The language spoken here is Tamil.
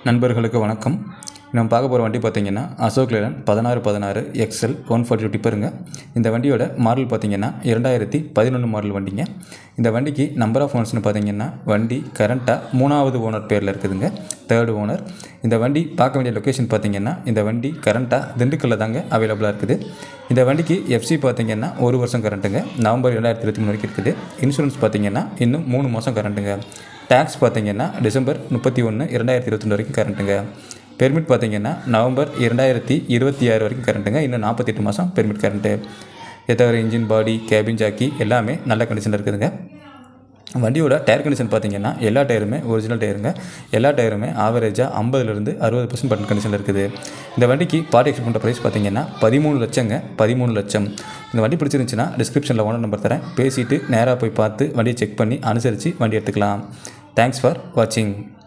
நண்பர்களுக்கு வணக்கம் நம்ம பார்க்க போகிற வண்டி பார்த்தீங்கன்னா அசோக் லேலன் பதினாறு பதினாறு எக்ஸல் ஒன் ஃபார்ட்டி டூ டிப்பருங்க இந்த வண்டியோட மாடல் பார்த்தீங்கன்னா இரண்டாயிரத்தி பதினொன்று மாடல் வண்டிங்க இந்த வண்டிக்கு நம்பர் ஆஃப் ஓனர்ஸ்னு பார்த்தீங்கன்னா வண்டி கரண்ட்டாக மூணாவது ஓனர் பேரில் இருக்குதுங்க தேர்டு ஓனர் இந்த வண்டி பார்க்க வேண்டிய லொக்கேஷன் பார்த்தீங்கன்னா இந்த வண்டி கரண்ட்டாக திண்டுக்கல்லில் தாங்க அவைலபிளாக இருக்குது இந்த வண்டிக்கு எஃப்சி பார்த்தீங்கன்னா ஒரு வருஷம் கரண்ட்டுங்க நவம்பர் ரெண்டாயிரத்தி இருபத்தி மூணு வரைக்கும் இருக்குது இன்சூரன்ஸ் பார்த்தீங்கன்னா இன்னும் மூணு மாதம் கரண்ட்டுங்க டேக்ஸ் பார்த்தீங்கன்னா டிசம்பர் முப்பத்தி ஒன்று இரண்டாயிரத்தி இருபத்தொன்று வரைக்கும் கரண்ட்டுங்க பெர்மிட் பார்த்தீங்கன்னா நவம்பர் இரண்டாயிரத்தி இருபத்தி ஆறு வரைக்கும் கரண்ட்டுங்க இன்னும் நாற்பத்தெட்டு மாதம் பெர்மிட் கரண்ட்டு எத்தவரை இன்ஜின் பாடி கேபின் ஜாக்கி எல்லாமே நல்ல கண்டிஷனில் இருக்குதுங்க வண்டியோட டயர் கண்டிஷன் பார்த்தீங்கன்னா எல்லா டயருமே ஒரிஜினல் டயருங்க எல்லா டயருமே ஆவரேஜாக ஐம்பதுலேருந்து அறுபது பர்சன்ட் பட்டன் கண்டிஷனில் இருக்குது இந்த வண்டிக்கு பார்ட்டி எக்ஸ்பெக்ட் பண்ணுற ப்ரைஸ் பார்த்தீங்கன்னா பதிமூணு லட்சங்க பதிமூணு லட்சம் இந்த வண்டி பிடிச்சிருந்துச்சுன்னா டிஸ்கிரிப்ஷனில் ஓனர் நம்பர் தரேன் பேசிவிட்டு நேராக போய் பார்த்து வண்டியை செக் பண்ணி அனுசரித்து வண்டி எடுத்துக்கலாம் தேங்க்ஸ் ஃபார் வாட்சிங்